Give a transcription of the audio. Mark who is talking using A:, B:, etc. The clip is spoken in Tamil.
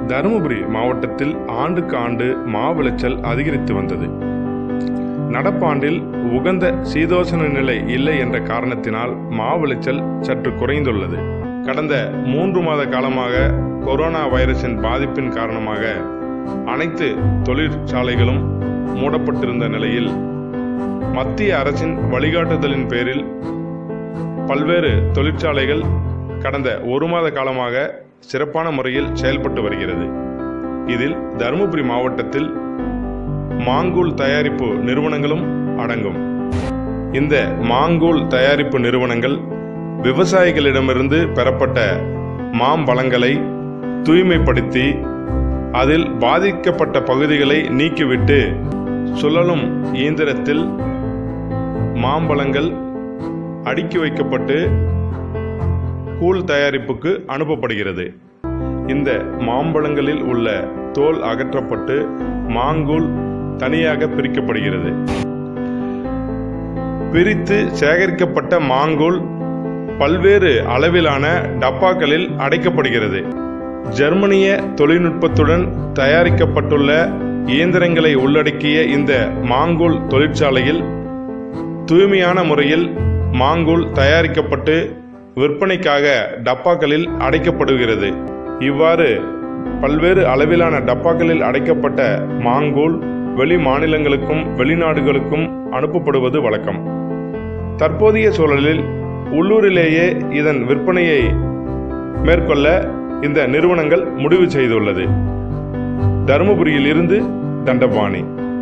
A: தருமபுரி மாவட்டத்தில் ஆண்டுக்கு ஆண்டு மா விளைச்சல் அதிகரித்து வந்தது நடப்பாண்டில் உகந்த சீதோசன நிலை இல்லை என்ற காரணத்தினால் மா விளைச்சல் சற்று குறைந்துள்ளது கடந்த மூன்று மாத காலமாக கொரோனா வைரஸின் பாதிப்பின் காரணமாக அனைத்து தொழிற்சாலைகளும் மூடப்பட்டிருந்த நிலையில் மத்திய அரசின் வழிகாட்டுதலின் பேரில் பல்வேறு தொழிற்சாலைகள் கடந்த ஒரு மாத காலமாக சிறப்பான முறையில் செயல்பட்டு வருகிறது இதில் தருமபுரி மாவட்டத்தில் மாங்கூல் தயாரிப்பு நிறுவனங்களும் அடங்கும் இந்த மாங்கூல் தயாரிப்பு நிறுவனங்கள் விவசாயிகளிடமிருந்து பெறப்பட்ட மாம்பழங்களை தூய்மைப்படுத்தி அதில் பாதிக்கப்பட்ட பகுதிகளை நீக்கிவிட்டு சுழலும் இயந்திரத்தில் மாம்பழங்கள் அடுக்கி வைக்கப்பட்டு கூழ் தயாரிப்புக்கு அனுப்பப்படுகிறது இந்த மாம்பழங்களில் உள்ள தோல் அகற்றப்பட்டு மாங்கூழ் தனியாக பிரிக்கப்படுகிறது பிரித்து சேகரிக்கப்பட்ட மாங்கூழ் பல்வேறு அளவிலான டப்பாக்களில் அடைக்கப்படுகிறது ஜெர்மனிய தொழில்நுட்பத்துடன் தயாரிக்கப்பட்டுள்ள இயந்திரங்களை உள்ளடக்கிய இந்த மாங்கூழ் தொழிற்சாலையில் தூய்மையான முறையில் மாங்கூழ் தயாரிக்கப்பட்டு விற்பனைக்காக டப்பாக்களில் அடைக்கப்படுகிறது இவ்வாறு பல்வேறு அளவிலான டப்பாக்களில் அடைக்கப்பட்ட மாங்கூழ் வெளி மாநிலங்களுக்கும் வெளிநாடுகளுக்கும் அனுப்பப்படுவது வழக்கம் தற்போதைய சூழலில் உள்ளூரிலேயே இதன் விற்பனையை மேற்கொள்ள இந்த நிறுவனங்கள் முடிவு செய்துள்ளது தருமபுரியில் இருந்து தண்டபாணி